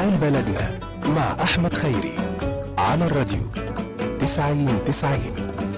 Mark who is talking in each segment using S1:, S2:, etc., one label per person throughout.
S1: حال بلدنا مع أحمد خيري على الراديو تسعين تسعين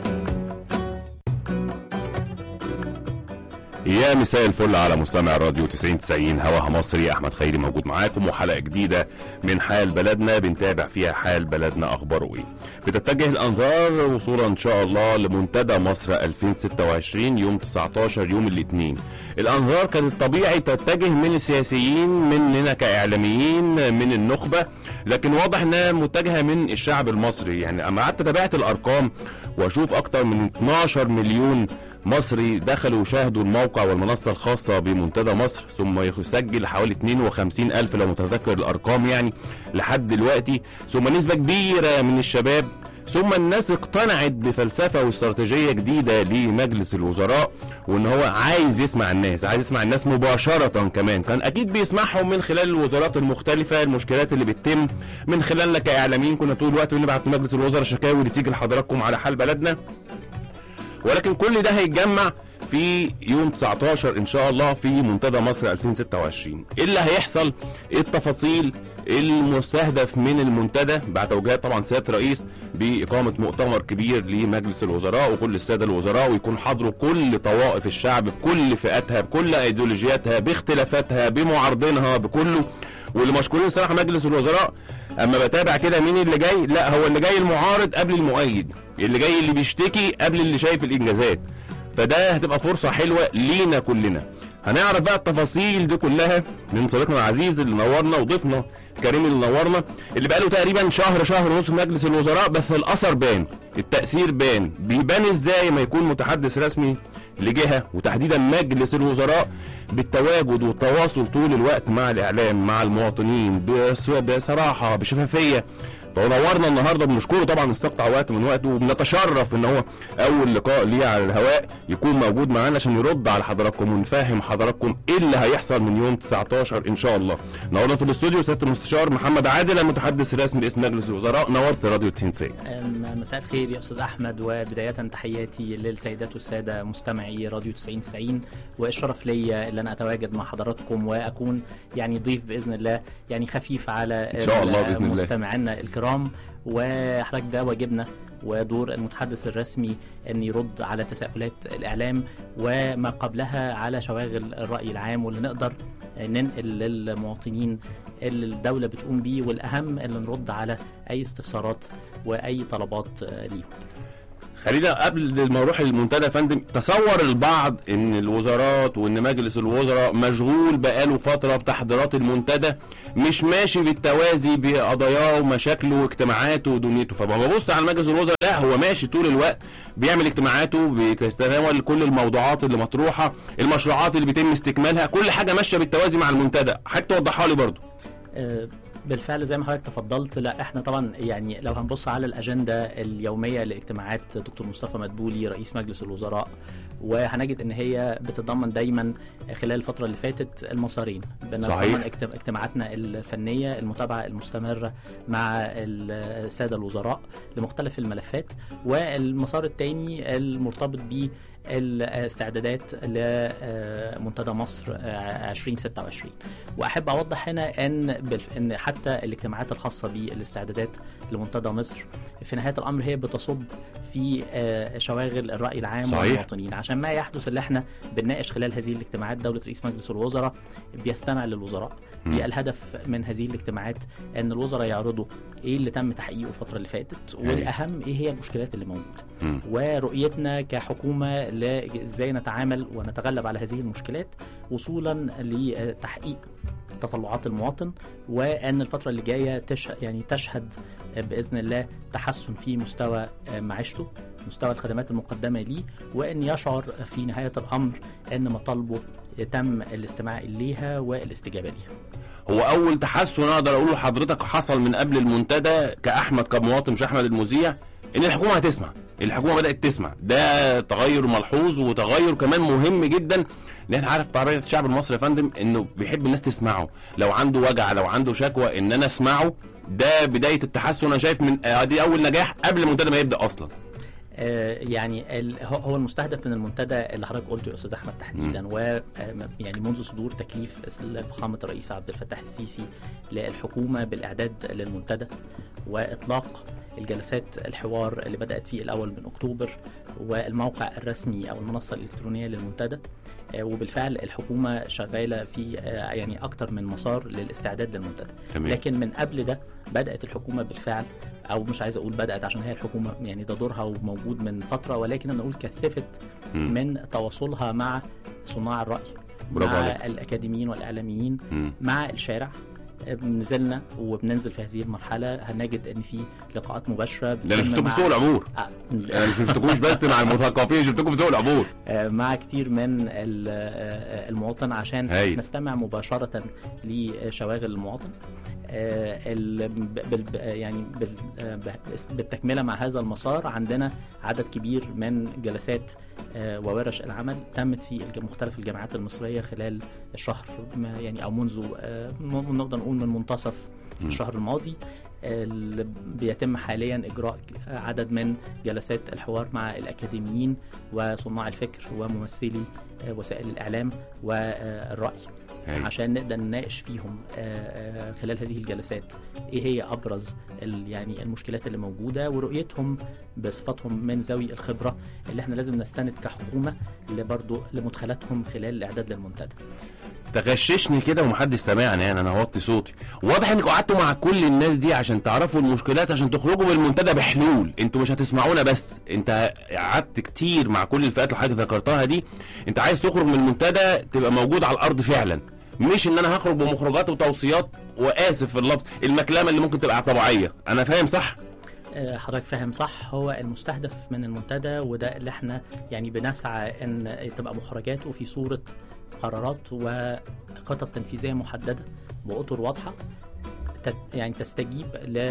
S2: يا مساء الفل على مستمع راديو 90 90 هواها مصري احمد خيري موجود معاكم وحلقه جديده من حال بلدنا بنتابع فيها حال بلدنا اخباره ايه بتتجه الانظار وصولا ان شاء الله لمنتدى مصر 2026 يوم 19 يوم الاثنين الانظار كانت طبيعي تتجه من السياسيين مننا كاعلاميين من النخبه لكن واضح انها متجهه من الشعب المصري يعني اما قعدت تابعت الارقام واشوف اكتر من 12 مليون مصري دخلوا وشاهدوا الموقع والمنصة الخاصة بمنتدى مصر ثم يسجل حوالي 52 ألف لو متذكر الأرقام يعني لحد دلوقتي ثم نسبة كبيرة من الشباب ثم الناس اقتنعت بفلسفة واستراتيجية جديدة لمجلس الوزراء وان هو عايز يسمع الناس عايز يسمع الناس مباشرة كمان كان اكيد بيسمعهم من خلال الوزارات المختلفة المشكلات اللي بتتم من خلالنا كاعلاميين كنا طول الوقت بنبعت لمجلس الوزراء شكاوي اللي تيجي لحضراتكم على حال بلدنا ولكن كل ده هيتجمع في يوم 19 ان شاء الله في منتدى مصر 2026 ايه اللي هيحصل ايه التفاصيل المستهدف من المنتدى بعد توجيهات طبعا سياده الرئيس باقامه مؤتمر كبير لمجلس الوزراء وكل الساده الوزراء ويكون حضروا كل طوائف الشعب بكل فئاتها بكل ايديولوجياتها باختلافاتها بمعارضينها بكله واللي مشكورين صراحه مجلس الوزراء اما بتابع كده مين اللي جاي لا هو اللي جاي المعارض قبل المؤيد اللي جاي اللي بيشتكي قبل اللي شايف الانجازات فده هتبقى فرصه حلوه لينا كلنا هنعرف بقى التفاصيل دي كلها من صديقنا العزيز اللي نورنا وضيفنا كريم اللي نورنا اللي بقاله تقريبا شهر شهر ونص في مجلس الوزراء بس الاثر بان التاثير بان بيبان ازاي ما يكون متحدث رسمي لجهه وتحديدا مجلس الوزراء بالتواجد والتواصل طول الوقت مع الاعلام مع المواطنين بس- بصراحه بشفافيه ونورنا النهارده بنشكره طبعا استقطع وقت من وقته وبنتشرف ان هو اول لقاء ليه على الهواء يكون موجود معانا عشان يرد على حضراتكم ونفهم حضراتكم ايه اللي هيحصل من يوم 19 ان شاء الله. نورنا في الاستوديو سياده المستشار محمد عادل المتحدث الرسمي باسم مجلس الوزراء نورت راديو 90
S3: أم- مساء الخير يا استاذ احمد وبدايه تحياتي للسيدات والساده مستمعي راديو 90 90 والشرف ليا ان انا اتواجد مع حضراتكم واكون يعني ضيف باذن الله يعني خفيف على
S2: إن شاء الله بإذن الله.
S3: مستمعينا الكرام وحضرتك ده واجبنا ودور المتحدث الرسمي ان يرد على تساؤلات الاعلام وما قبلها على شواغل الراي العام واللي نقدر ننقل للمواطنين اللي الدوله بتقوم بيه والاهم اللي نرد على اي استفسارات واي طلبات آه، ليهم
S2: خلينا قبل ما نروح للمنتدى يا فندم تصور البعض ان الوزارات وان مجلس الوزراء مشغول بقاله فتره بتحضيرات المنتدى مش ماشي بالتوازي بقضاياه ومشاكله واجتماعاته ودنيته فلما ببص على مجلس الوزراء لا هو ماشي طول الوقت بيعمل اجتماعاته بيتناول كل الموضوعات اللي مطروحه المشروعات اللي بيتم استكمالها كل حاجه ماشيه بالتوازي مع المنتدى حضرتك توضحها لي برضو
S3: آه، بالفعل زي ما حضرتك تفضلت لا احنا طبعا يعني لو هنبص على الاجنده اليوميه لاجتماعات دكتور مصطفى مدبولي رئيس مجلس الوزراء وهنجد ان هي بتتضمن دايما خلال الفتره اللي فاتت المسارين بنتضمن
S2: صحيح.
S3: اجت- اجتماعاتنا الفنيه المتابعه المستمره مع الساده الوزراء لمختلف الملفات والمسار الثاني المرتبط ب الاستعدادات لمنتدى مصر آه، 2026 واحب اوضح هنا ان بالف... ان حتى الاجتماعات الخاصه بالاستعدادات لمنتدى مصر في نهايه الامر هي بتصب في آه، شواغل الراي العام
S2: صحيح.
S3: والمواطنين عشان ما يحدث اللي احنا بنناقش خلال هذه الاجتماعات دوله رئيس مجلس الوزراء بيستمع للوزراء
S2: مم.
S3: هي الهدف من هذه الاجتماعات ان الوزراء يعرضوا ايه اللي تم تحقيقه الفتره اللي فاتت والاهم ايه هي المشكلات اللي موجوده
S2: مم.
S3: ورؤيتنا كحكومه لازاي نتعامل ونتغلب على هذه المشكلات وصولا لتحقيق تطلعات المواطن وان الفتره اللي جايه تش يعني تشهد باذن الله تحسن في مستوى معيشته مستوى الخدمات المقدمه ليه وان يشعر في نهايه الامر ان مطالبه تم الاستماع اليها والاستجابه ليها
S2: هو اول تحسن اقدر اقوله لحضرتك حصل من قبل المنتدى كاحمد كمواطن مش احمد المذيع ان الحكومه هتسمع الحكومه بدات تسمع ده تغير ملحوظ وتغير كمان مهم جدا ان احنا عارف طبيعه الشعب المصري يا فندم انه بيحب الناس تسمعه لو عنده وجع لو عنده شكوى ان انا اسمعه ده بدايه التحسن انا شايف من آه، دي اول نجاح قبل المنتدى ما يبدا اصلا
S3: آه، يعني ال- هو هو المستهدف من المنتدى اللي حضرتك قلته يا استاذ احمد تحديدا و آه، يعني منذ صدور تكليف فخامه الرئيس عبد الفتاح السيسي للحكومه بالاعداد للمنتدى واطلاق الجلسات الحوار اللي بدات في الاول من اكتوبر والموقع الرسمي او المنصه الالكترونيه للمنتدى آه، وبالفعل الحكومه شغاله في آه، يعني اكتر من مسار للاستعداد للمنتدى
S2: تمام
S3: لكن من قبل ده بدات الحكومه بالفعل او مش عايز اقول بدات عشان هي الحكومه يعني ده دورها وموجود من فتره ولكن انا اقول كثفت
S2: مم.
S3: من تواصلها مع صناع الراي
S2: برافو
S3: مع
S2: عليك.
S3: الاكاديميين والاعلاميين
S2: مم.
S3: مع الشارع نزلنا وبننزل في هذه المرحله هنجد ان في لقاءات مباشره
S2: ده انا
S3: بتتم
S2: شفتكم في
S3: مع-
S2: سوق العبور
S3: آه،
S2: انا مش شفتكوش بس مع المثقفين شفتكم في سوق العبور
S3: آه، مع كتير من ال- آه، المواطن عشان
S2: هايل.
S3: نستمع مباشرة لشواغل المواطن آه، ال- ب- بال- ب- يعني بال- آه، ب- بالتكملة مع هذا المسار عندنا عدد كبير من جلسات آه، وورش العمل تمت في الج- مختلف الجامعات المصرية خلال الشهر ما- يعني أو منذ آه، م- نقدر نقول من منتصف
S2: مم.
S3: الشهر الماضي اللي بيتم حاليا اجراء عدد من جلسات الحوار مع الاكاديميين وصناع الفكر وممثلي آه، وسائل الاعلام والراي
S2: هايل.
S3: عشان نقدر نناقش فيهم آه، آه، خلال هذه الجلسات ايه هي ابرز ال- يعني المشكلات اللي موجوده ورؤيتهم بصفتهم من ذوي الخبره اللي احنا لازم نستند كحكومه لبرضه لمدخلاتهم خلال الاعداد للمنتدى
S2: تغششني كده ومحدش سامعني يعني انا هوطي صوتي واضح انكم قعدتوا مع كل الناس دي عشان تعرفوا المشكلات عشان تخرجوا من المنتدى بحلول انتوا مش هتسمعونا بس انت قعدت كتير مع كل الفئات اللي حضرتك ذكرتها دي انت عايز تخرج من المنتدى تبقى موجود على الارض فعلا مش ان انا هخرج بمخرجات وتوصيات واسف في اللفظ المكلمه اللي ممكن تبقى طبيعيه انا فاهم صح
S3: آه، حضرتك فاهم صح هو المستهدف من المنتدى وده اللي احنا يعني بنسعى ان تبقى مخرجاته في صوره قرارات وخطط تنفيذيه محدده باطر واضحه تت- يعني تستجيب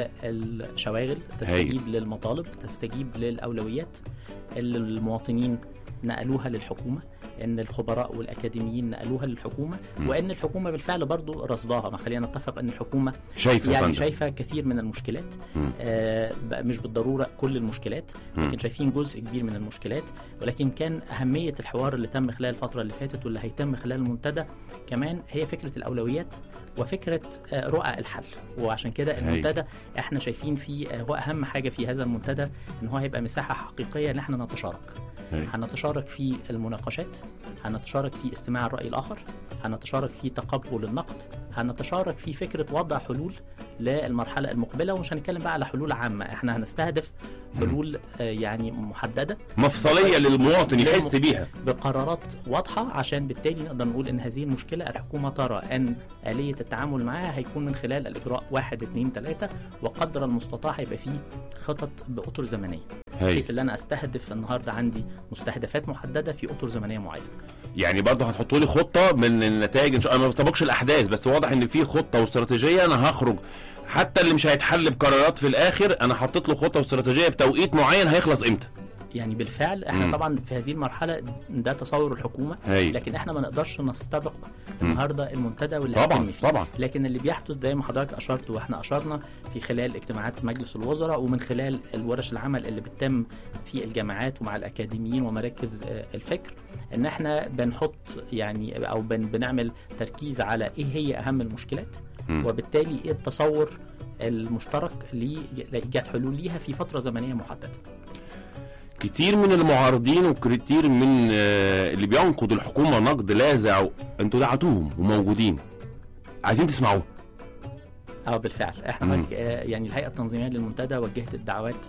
S3: للشواغل تستجيب للمطالب تستجيب للاولويات اللي المواطنين نقلوها للحكومه ان الخبراء والاكاديميين نقلوها للحكومه
S2: مم.
S3: وان الحكومه بالفعل برضو رصداها ما خلينا نتفق ان الحكومه
S2: شايف يا
S3: يعني
S2: فندم
S3: شايفه كثير من المشكلات
S2: مم.
S3: آه بقى مش بالضروره كل المشكلات
S2: مم.
S3: لكن شايفين جزء كبير من المشكلات ولكن كان اهميه الحوار اللي تم خلال الفتره اللي فاتت واللي هيتم خلال المنتدى كمان هي فكره الاولويات وفكره آه رؤى الحل وعشان كده
S2: هايل.
S3: المنتدى احنا شايفين فيه آه هو اهم حاجه في هذا المنتدى ان هو هيبقى مساحه حقيقيه ان احنا نتشارك
S2: هايل.
S3: هنتشارك في المناقشات هنتشارك في استماع الرأي الآخر هنتشارك في تقبل النقد هنتشارك في فكرة وضع حلول للمرحلة المقبلة ومش هنتكلم بقى على حلول عامة احنا هنستهدف حلول آه، يعني محددة
S2: مفصليه للمواطن يحس بيها
S3: بقرارات واضحة عشان بالتالي نقدر نقول ان هذه المشكلة الحكومة ترى ان آلية التعامل معها هيكون من خلال الإجراء واحد اتنين تلاتة وقدر المستطاع هيبقى فيه خطط بأطر زمنية
S2: هايل
S3: بحيث ان انا استهدف النهارده عندي مستهدفات محدده في اطر زمنيه معينه
S2: يعني برضه هتحطوا لي خطه من النتائج ان شاء الله ما بسبقش الاحداث بس واضح ان في خطه واستراتيجيه انا هخرج حتى اللي مش هيتحل بقرارات في الاخر انا حطيت له خطه واستراتيجيه بتوقيت معين هيخلص امتى
S3: يعني بالفعل احنا
S2: مم.
S3: طبعا في هذه المرحله ده تصور الحكومه
S2: هايل
S3: لكن احنا ما نقدرش نستبق
S2: مم.
S3: النهارده المنتدى واللي
S2: طبعا
S3: هيتم فيه
S2: طبعا
S3: لكن اللي بيحدث زي ما حضرتك اشرت واحنا اشرنا في خلال اجتماعات مجلس الوزراء ومن خلال الورش العمل اللي بتتم في الجامعات ومع الاكاديميين ومراكز آه، الفكر ان احنا بنحط يعني او بن بنعمل تركيز على ايه هي اهم المشكلات
S2: مم.
S3: وبالتالي ايه التصور المشترك لي- لايجاد حلول ليها في فتره زمنيه محدده
S2: كتير من المعارضين وكتير من آه، اللي بينقضوا الحكومه نقد لاذع انتوا دعتوهم وموجودين عايزين تسمعوه
S3: اه بالفعل احنا
S2: مم.
S3: حضرتك، آه، يعني الهيئه التنظيميه للمنتدى وجهت الدعوات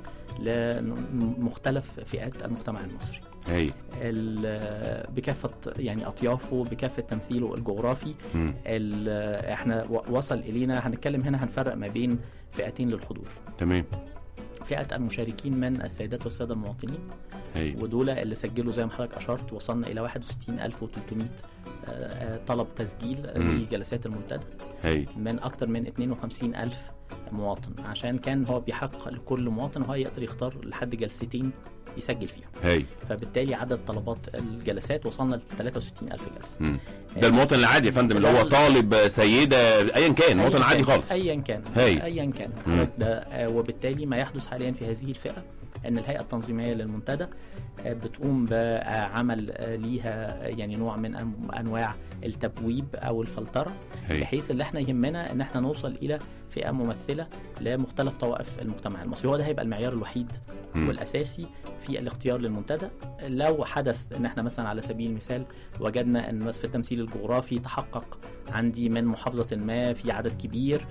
S3: لمختلف فئات المجتمع المصري
S2: هايل
S3: ال- بكافه يعني اطيافه بكافه تمثيله الجغرافي
S2: مم.
S3: ال- احنا و- وصل الينا هنتكلم هنا هنفرق ما بين فئتين للحضور
S2: تمام
S3: فئه المشاركين من السيدات والساده المواطنين
S2: هايل
S3: ودول اللي سجلوا زي ما حضرتك اشرت وصلنا الى 61300 آه، آه، طلب تسجيل
S2: مم.
S3: لجلسات المنتدى
S2: هايل
S3: من اكتر من 52 الف مواطن عشان كان هو بيحق لكل مواطن هو يقدر يختار لحد جلستين يسجل فيهم
S2: هايل
S3: فبالتالي عدد طلبات الجلسات وصلنا ل 63 الف جلسه
S2: مم. ده المواطن العادي يا فندم اللي
S3: ده
S2: هو
S3: ال-
S2: طالب سيده ايا كان مواطن
S3: أياً
S2: عادي
S3: كان-
S2: خالص
S3: ايا كان
S2: هاي.
S3: ايا كان
S2: مم.
S3: حضرتك ده آه، وبالتالي ما يحدث حاليا في هذه الفئه ان الهيئه التنظيميه للمنتدى آه، بتقوم بعمل آه، ليها آه، يعني نوع من أن- انواع التبويب او الفلتره
S2: هي.
S3: بحيث اللي احنا يهمنا ان احنا نوصل الى فئه ممثله لمختلف طوائف المجتمع المصري هو ده هيبقى المعيار الوحيد
S2: مم.
S3: والاساسي في الاختيار للمنتدى لو حدث ان احنا مثلا على سبيل المثال وجدنا ان مثلا في التمثيل الجغرافي تحقق عندي من محافظه ما في عدد كبير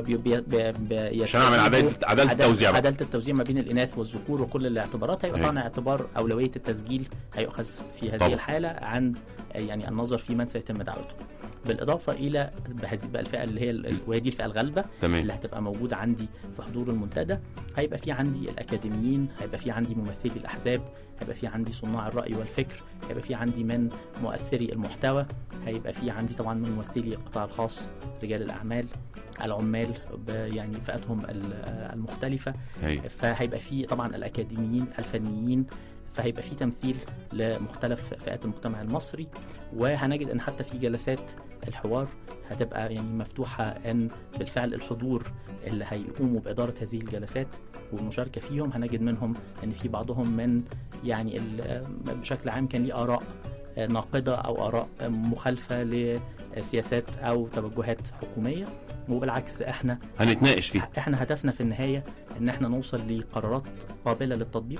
S2: عشان اعمل عداله عداله التوزيع بقى.
S3: عداله التوزيع ما بين الاناث والذكور وكل الاعتبارات هيبقى
S2: أيوة.
S3: طبعا اعتبار اولويه التسجيل هيؤخذ في هذه
S2: طبعا.
S3: الحاله عند يعني النظر في من سيتم دعوته بالاضافه الى هذه بقى الفئه اللي هي ال- وهي دي الفئه الغالبه
S2: تمام
S3: اللي هتبقى موجوده عندي في حضور المنتدى هيبقى في عندي الاكاديميين هيبقى في عندي ممثلي الاحزاب هيبقى في عندي صناع الراي والفكر هيبقى في عندي من مؤثري المحتوى هيبقى في عندي طبعا من ممثلي القطاع الخاص رجال الاعمال العمال ب- يعني فئاتهم ال- المختلفه
S2: هي.
S3: فهيبقى في طبعا الاكاديميين الفنيين فهيبقى في تمثيل لمختلف فئات المجتمع المصري وهنجد ان حتى في جلسات الحوار هتبقى يعني مفتوحه ان بالفعل الحضور اللي هيقوموا باداره هذه الجلسات والمشاركه فيهم هنجد منهم ان في بعضهم من يعني ال- بشكل عام كان ليه اراء ناقده او اراء مخالفه لسياسات او توجهات حكوميه وبالعكس احنا
S2: هنتناقش فيه
S3: احنا هدفنا في النهايه ان احنا نوصل لقرارات قابله للتطبيق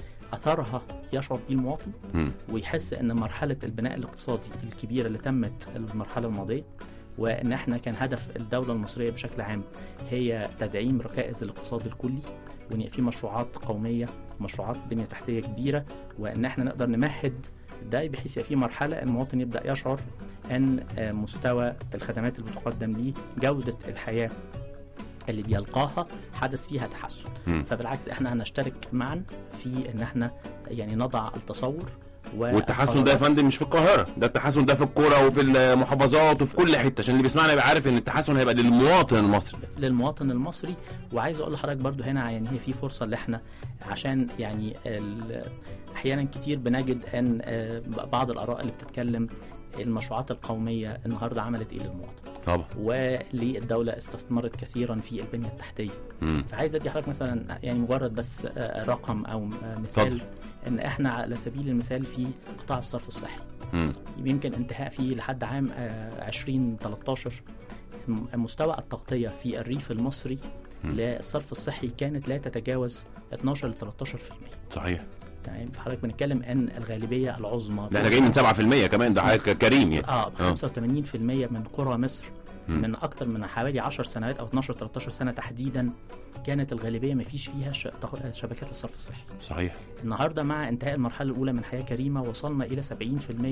S3: اثرها يشعر به المواطن
S2: مم.
S3: ويحس ان مرحله البناء الاقتصادي الكبيره اللي تمت المرحله الماضيه وان احنا كان هدف الدوله المصريه بشكل عام هي تدعيم ركائز الاقتصاد الكلي وان يبقى في مشروعات قوميه مشروعات بنيه تحتيه كبيره وان احنا نقدر نمهد ده بحيث يبقى في مرحله المواطن يبدا يشعر ان آه، مستوى الخدمات اللي بتقدم ليه جوده الحياه اللي بيلقاها حدث فيها تحسن
S2: مم.
S3: فبالعكس احنا هنشترك معا في ان احنا يعني نضع التصور
S2: والتحسن ده يا فندم مش في القاهره ده التحسن ده في القرى وفي المحافظات وفي كل حته عشان اللي بيسمعنا يبقى عارف ان التحسن هيبقى للمواطن المصري
S3: للمواطن المصري وعايز اقول لحضرتك برضو هنا يعني هي في فرصه اللي احنا عشان يعني ال- احيانا كتير بنجد ان آه، بعض الاراء اللي بتتكلم المشروعات القوميه النهارده عملت ايه للمواطن
S2: طبعا
S3: وليه الدوله استثمرت كثيرا في البنيه التحتيه
S2: مم.
S3: فعايز ادي حضرتك مثلا يعني مجرد بس آه، رقم او آه، مثال
S2: اتفضل.
S3: ان احنا على سبيل المثال في قطاع الصرف الصحي
S2: مم.
S3: يمكن انتهاء فيه لحد عام آه، 2013 م- مستوى التغطية في الريف المصري
S2: مم.
S3: للصرف الصحي كانت لا تتجاوز 12 ل 13%
S2: صحيح
S3: تمام فحضرتك بنتكلم ان الغالبيه العظمى
S2: ده احنا جايين من 7% كمان ده حاجه كريم يعني
S3: اه
S2: آه.
S3: 85% من قرى مصر
S2: مم.
S3: من اكتر من حوالي 10 سنوات او 12 13 سنه تحديدا كانت الغالبيه ما فيش فيها ش- تغ- شبكات الصرف الصحي
S2: صحيح
S3: النهارده مع انتهاء المرحله الاولى من حياه كريمه وصلنا الى 70%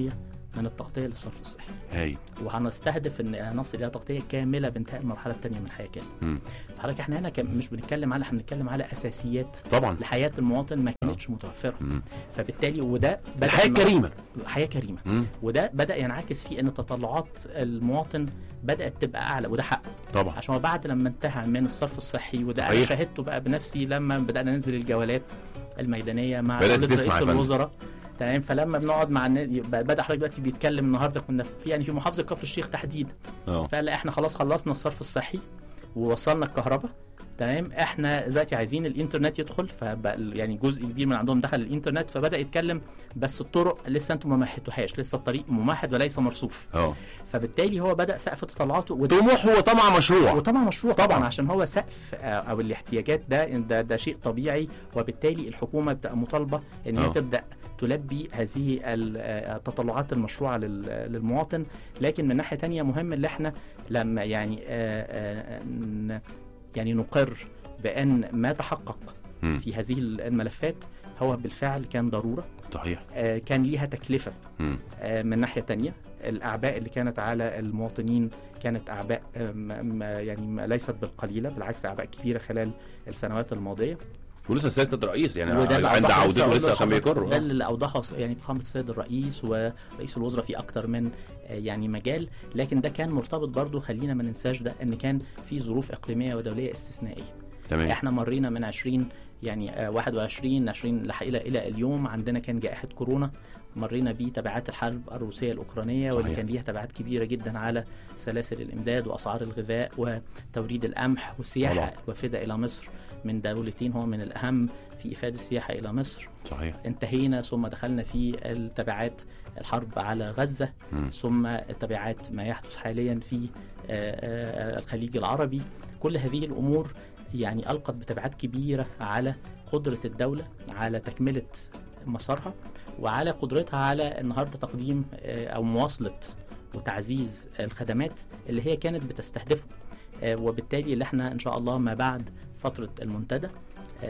S3: من التغطيه للصرف الصحي
S2: هاي
S3: وهنستهدف ان نصل الى تغطيه كامله بانتهاء المرحله الثانيه من حياه كريمه
S2: مم.
S3: فحضرتك احنا هنا كم- مش بنتكلم على احنا بنتكلم على اساسيات
S2: طبعا
S3: لحياه المواطن ما كانتش متوفره
S2: مم.
S3: فبالتالي وده بدا
S2: الحياه
S3: الم-
S2: الكريمه
S3: حياه كريمه
S2: مم.
S3: وده بدا ينعكس في ان تطلعات المواطن بدات تبقى اعلى وده حقه
S2: طبعا
S3: عشان هو بعد لما انتهى من الصرف الصحي وده انا
S2: صحيح.
S3: شاهدته بقى بنفسي لما بدانا ننزل الجولات الميدانيه مع
S2: بدأت
S3: دولة
S2: تسمع
S3: رئيس
S2: يا فندم. الوزراء
S3: الوزراء تمام فلما بنقعد مع الناس بدا حضرتك دلوقتي بيتكلم النهارده كنا في يعني في محافظه كفر الشيخ تحديدا
S2: اه
S3: فقال لا احنا خلاص خلصنا الصرف الصحي ووصلنا الكهرباء تمام احنا دلوقتي عايزين الانترنت يدخل فبقى ال- يعني جزء كبير من عندهم دخل الانترنت فبدا يتكلم بس الطرق لسه انتم ما مهدتوهاش لسه الطريق ممهد وليس مرصوف
S2: اه
S3: فبالتالي هو بدا سقف تطلعاته وده
S2: طموح وطمع مشروع
S3: وطبعا مشروع طبعا,
S2: طبعاً.
S3: عشان هو سقف آه، او الاحتياجات ده ده, ده شيء طبيعي وبالتالي الحكومه بتبقى مطالبه ان هي
S2: آه.
S3: تبدا تلبي هذه ال- آه، التطلعات المشروعه لل- للمواطن لكن من ناحيه تانية مهم ان احنا لما يعني آه، آه، ن- يعني نقر بان ما تحقق
S2: مم.
S3: في هذه الملفات هو بالفعل كان ضروره
S2: صحيح
S3: آه، كان ليها تكلفه
S2: مم.
S3: آه، من ناحيه تانية الاعباء اللي كانت على المواطنين كانت اعباء آه، م- م- يعني م- ليست بالقليله بالعكس اعباء كبيره خلال السنوات الماضيه
S2: ولسه سياده الرئيس يعني
S3: وده اللي
S2: عند
S3: أوضحه
S2: عودته
S3: أقول
S2: لسه كان
S3: لحضرتك،
S2: بيقر
S3: ده
S2: آه.
S3: اللي اوضحه يعني فخامه السيد الرئيس ورئيس الوزراء في اكتر من آه، يعني مجال لكن ده كان مرتبط برضو خلينا ما ننساش ده ان كان في ظروف اقليميه ودوليه استثنائيه
S2: تمام
S3: احنا مرينا من 20 يعني آه، 21 20 لح- الى الى اليوم عندنا كان جائحه كورونا مرينا بتبعات الحرب الروسيه الاوكرانيه واللي
S2: صحيح.
S3: كان ليها تبعات كبيره جدا على سلاسل الامداد واسعار الغذاء وتوريد القمح والسياحه
S2: طبعا.
S3: الوافده الى مصر من دولتين هو من الاهم في افاده السياحه الى مصر
S2: صحيح
S3: انتهينا ثم دخلنا في التبعات الحرب على غزة
S2: مم.
S3: ثم تبعات ما يحدث حاليا في آه، آه، الخليج العربي كل هذه الأمور يعني ألقت بتبعات كبيرة على قدرة الدولة على تكملة مسارها وعلى قدرتها على النهاردة تقديم آه، أو مواصلة وتعزيز الخدمات اللي هي كانت بتستهدفه آه، وبالتالي اللي احنا ان شاء الله ما بعد فترة المنتدى آه،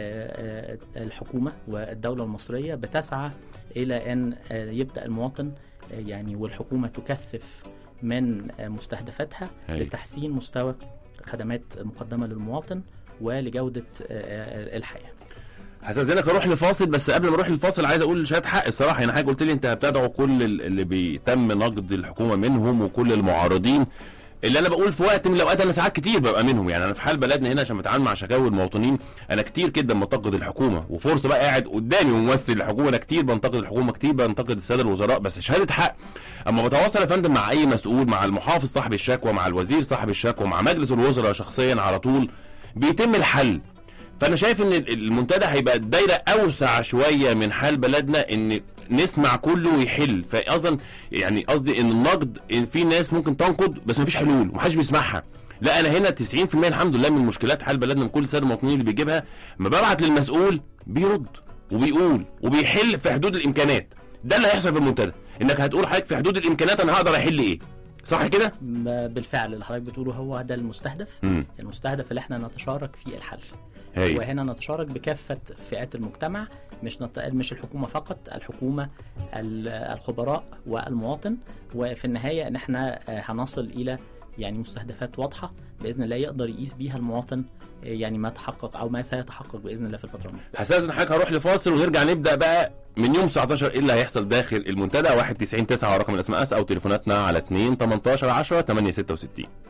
S3: آه، الحكومة والدولة المصرية بتسعى إلى أن آه، يبدأ المواطن آه، يعني والحكومة تكثف من آه، مستهدفاتها
S2: هاي.
S3: لتحسين مستوى خدمات مقدمة للمواطن ولجودة آه، آه، الحياة
S2: هستاذنك اروح لفاصل بس قبل ما اروح للفاصل عايز اقول لشهاد حق الصراحه يعني حضرتك قلت لي انت بتدعو كل ال- اللي بيتم نقد الحكومه منهم وكل المعارضين اللي انا بقول في وقت من الاوقات انا ساعات كتير ببقى منهم يعني انا في حال بلدنا هنا عشان بتعامل مع شكاوي المواطنين انا كتير جدا بنتقد الحكومه وفرصه بقى قاعد قدامي ممثل الحكومه انا كتير بنتقد الحكومه كتير بنتقد الساده الوزراء بس شهاده حق اما بتواصل يا فندم مع اي مسؤول مع المحافظ صاحب الشكوى مع الوزير صاحب الشكوى مع مجلس الوزراء شخصيا على طول بيتم الحل فانا شايف ان ال- المنتدى هيبقى الدايره اوسع شويه من حال بلدنا ان نسمع كله ويحل فاصلا يعني قصدي ان النقد إن في ناس ممكن تنقد بس مفيش حلول ومحدش بيسمعها لا انا هنا 90% الحمد لله من مشكلات حال بلدنا من كل الساده المواطنين اللي بيجيبها ما ببعت للمسؤول بيرد وبيقول وبيحل في حدود الامكانات ده اللي هيحصل في المنتدى انك هتقول حضرتك في حدود الامكانات انا هقدر احل ايه صح كده؟
S3: ب- بالفعل اللي حضرتك بتقوله هو ده المستهدف
S2: امم
S3: المستهدف اللي احنا نتشارك في الحل
S2: هاي
S3: وهنا نتشارك بكافة فئات المجتمع مش نت... مش الحكومة فقط الحكومة ال- الخبراء والمواطن وفي النهاية ان احنا آه، هنصل الى يعني مستهدفات واضحة بإذن الله يقدر يقيس بيها المواطن آه، يعني ما تحقق أو ما سيتحقق بإذن الله في الفترة المقبلة
S2: هستاذن حضرتك هروح لفاصل ونرجع نبدا بقى من يوم 19 ايه اللي هيحصل داخل المنتدى 1 90 9 رقم الاس ام اس او تليفوناتنا على 2 18 10 8 66